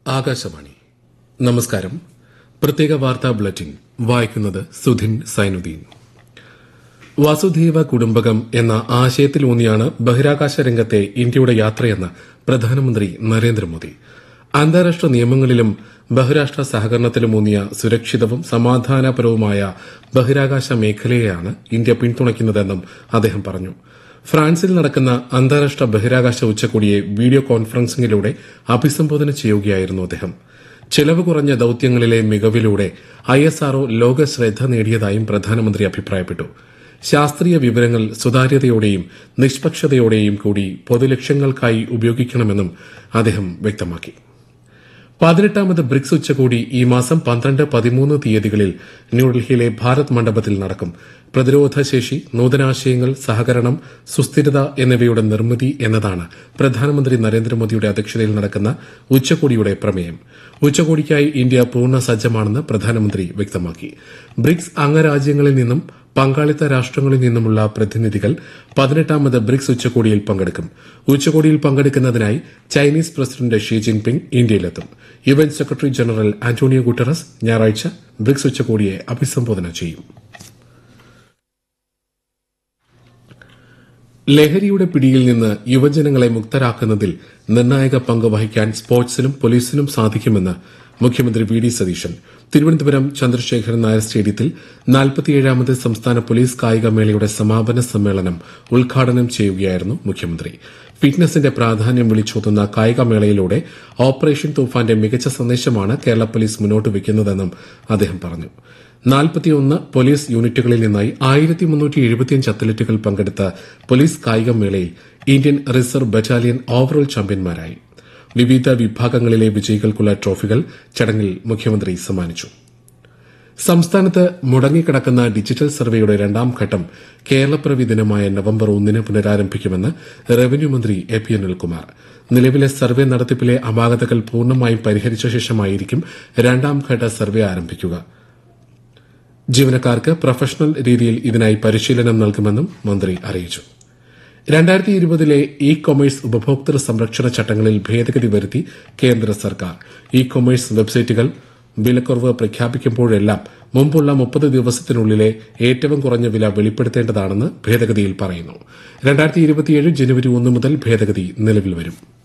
ആകാശവാണി നമസ്കാരം പ്രത്യേക വാർത്താ ബുള്ളറ്റിൻ വായിക്കുന്നത് സുധിൻ സൈനുദ്ദീൻ വസുധൈവ കുടുംബകം എന്ന ആശയത്തിലൂന്നിയാണ് ബഹിരാകാശ രംഗത്തെ ഇന്ത്യയുടെ യാത്രയെന്ന് പ്രധാനമന്ത്രി നരേന്ദ്രമോദി അന്താരാഷ്ട്ര നിയമങ്ങളിലും ബഹിരാഷ്ട്ര സഹകരണത്തിലുമൂന്നിയ സുരക്ഷിതവും സമാധാനപരവുമായ ബഹിരാകാശ മേഖലയെയാണ് ഇന്ത്യ പിന്തുണയ്ക്കുന്നതെന്നും അദ്ദേഹം പറഞ്ഞു ഫ്രാൻസിൽ നടക്കുന്ന അന്താരാഷ്ട്ര ബഹിരാകാശ ഉച്ചകോടിയെ വീഡിയോ കോൺഫറൻസിംഗിലൂടെ അഭിസംബോധന ചെയ്യുകയായിരുന്നു അദ്ദേഹം ചെലവ് കുറഞ്ഞ ദൌത്യങ്ങളിലെ മികവിലൂടെ ഐഎസ്ആർഒ ലോക ശ്രദ്ധ നേടിയതായും പ്രധാനമന്ത്രി അഭിപ്രായപ്പെട്ടു ശാസ്ത്രീയ വിവരങ്ങൾ സുതാര്യതയോടെയും നിഷ്പക്ഷതയോടെയും കൂടി പൊതുലക്ഷ്യങ്ങൾക്കായി ഉപയോഗിക്കണമെന്നും അദ്ദേഹം വ്യക്തമാക്കി പതിനെട്ടാമത് ബ്രിക്സ് ഉച്ചകോടി ഈ മാസം പന്ത്രണ്ട് പതിമൂന്ന് തീയതികളിൽ ന്യൂഡൽഹിയിലെ ഭാരത് മണ്ഡപത്തിൽ നടക്കും പ്രതിരോധശേഷി നൂതനാശയങ്ങൾ സഹകരണം സുസ്ഥിരത എന്നിവയുടെ നിർമ്മിതി എന്നതാണ് പ്രധാനമന്ത്രി നരേന്ദ്രമോദിയുടെ അധ്യക്ഷതയിൽ നടക്കുന്ന ഉച്ചകോടിയുടെ പ്രമേയം ഉച്ചകോടിക്കായി ഇന്ത്യ പൂർണ്ണ സജ്ജമാണെന്ന് പ്രധാനമന്ത്രി വ്യക്തമാക്കി ബ്രിക്സ് അംഗരാജ്യങ്ങളിൽ നിന്നും പങ്കാളിത്ത രാഷ്ട്രങ്ങളിൽ നിന്നുമുള്ള പ്രതിനിധികൾ പതിനെട്ടാമത് ബ്രിക്സ് ഉച്ചകോടിയിൽ പങ്കെടുക്കും ഉച്ചകോടിയിൽ പങ്കെടുക്കുന്നതിനായി ചൈനീസ് പ്രസിഡന്റ് ഷീ ജിൻപിങ് ഇന്ത്യയിലെത്തും U N secretary general Antonio Guterres ഞായറാഴ്ച ബ്രിക്സ് ഉച്ചകോടിയെ അഭിസംബോധന ചെയ്യും ലഹരിയുടെ പിടിയിൽ നിന്ന് യുവജനങ്ങളെ മുക്തരാക്കുന്നതിൽ നിർണായക പങ്ക് വഹിക്കാൻ സ്പോർട്സിനും പോലീസിനും സാധിക്കുമെന്ന് മുഖ്യമന്ത്രി വി ഡി സതീശൻ തിരുവനന്തപുരം ചന്ദ്രശേഖരൻ നായർ സ്റ്റേഡിയത്തിൽ നാൽപ്പത്തിയേഴാമത് സംസ്ഥാന പോലീസ് കായികമേളയുടെ സമാപന സമ്മേളനം ഉദ്ഘാടനം ചെയ്യുകയായിരുന്നു മുഖ്യമന്ത്രി ഫിറ്റ്നസിന്റെ പ്രാധാന്യം വിളിച്ചോതുന്ന കായികമേളയിലൂടെ ഓപ്പറേഷൻ തൂഫാന്റെ മികച്ച സന്ദേശമാണ് കേരള പോലീസ് മുന്നോട്ട് വയ്ക്കുന്നതെന്നും അദ്ദേഹം പറഞ്ഞു നാൽപ്പത്തിയൊന്ന് പോലീസ് യൂണിറ്റുകളിൽ നിന്നായി ആയിരത്തി മുന്നൂറ്റി എഴുപത്തിയഞ്ച് അത്ലറ്റുകൾ പങ്കെടുത്ത പോലീസ് കായികമേളയിൽ ഇന്ത്യൻ റിസർവ് ബറ്റാലിയൻ ഓവറോൾ ചാമ്പ്യന്മാരായി വിവിധ വിഭാഗങ്ങളിലെ വിജയികൾക്കുള്ള ട്രോഫികൾ ചടങ്ങിൽ മുഖ്യമന്ത്രി സമ്മാനിച്ചു സംസ്ഥാനത്ത് മുടങ്ങിക്കിടക്കുന്ന ഡിജിറ്റൽ സർവേയുടെ രണ്ടാം ഘട്ടം കേരളപ്പിറവി ദിനമായ നവംബർ ഒന്നിന് പുനരാരംഭിക്കുമെന്ന് റവന്യൂ മന്ത്രി എ പി അനിൽകുമാർ നിലവിലെ സർവേ നടത്തിപ്പിലെ അപാകതകൾ പൂർണ്ണമായും പരിഹരിച്ച ശേഷമായിരിക്കും രണ്ടാം ഘട്ട സർവേ ആരംഭിക്കുക ജീവനക്കാർക്ക് പ്രൊഫഷണൽ രീതിയിൽ ഇതിനായി പരിശീലനം നൽകുമെന്നും മന്ത്രി അറിയിച്ചു രണ്ടായിരത്തി ഇരുപതിലെ ഇ കൊമേഴ്സ് ഉപഭോക്തൃ സംരക്ഷണ ചട്ടങ്ങളിൽ ഭേദഗതി വരുത്തി കേന്ദ്ര സർക്കാർ ഇ കൊമേഴ്സ് വെബ്സൈറ്റുകൾ വിലക്കുറവ് പ്രഖ്യാപിക്കുമ്പോഴെല്ലാം മുമ്പുള്ള മുപ്പത് ദിവസത്തിനുള്ളിലെ ഏറ്റവും കുറഞ്ഞ വില വെളിപ്പെടുത്തേണ്ടതാണെന്ന് ഭേദഗതിയിൽ പറയുന്നു രണ്ടായിരത്തി ഇരുപത്തിയേഴ് ജനുവരി ഒന്ന് മുതൽ ഭേദഗതി നിലവിൽ വരും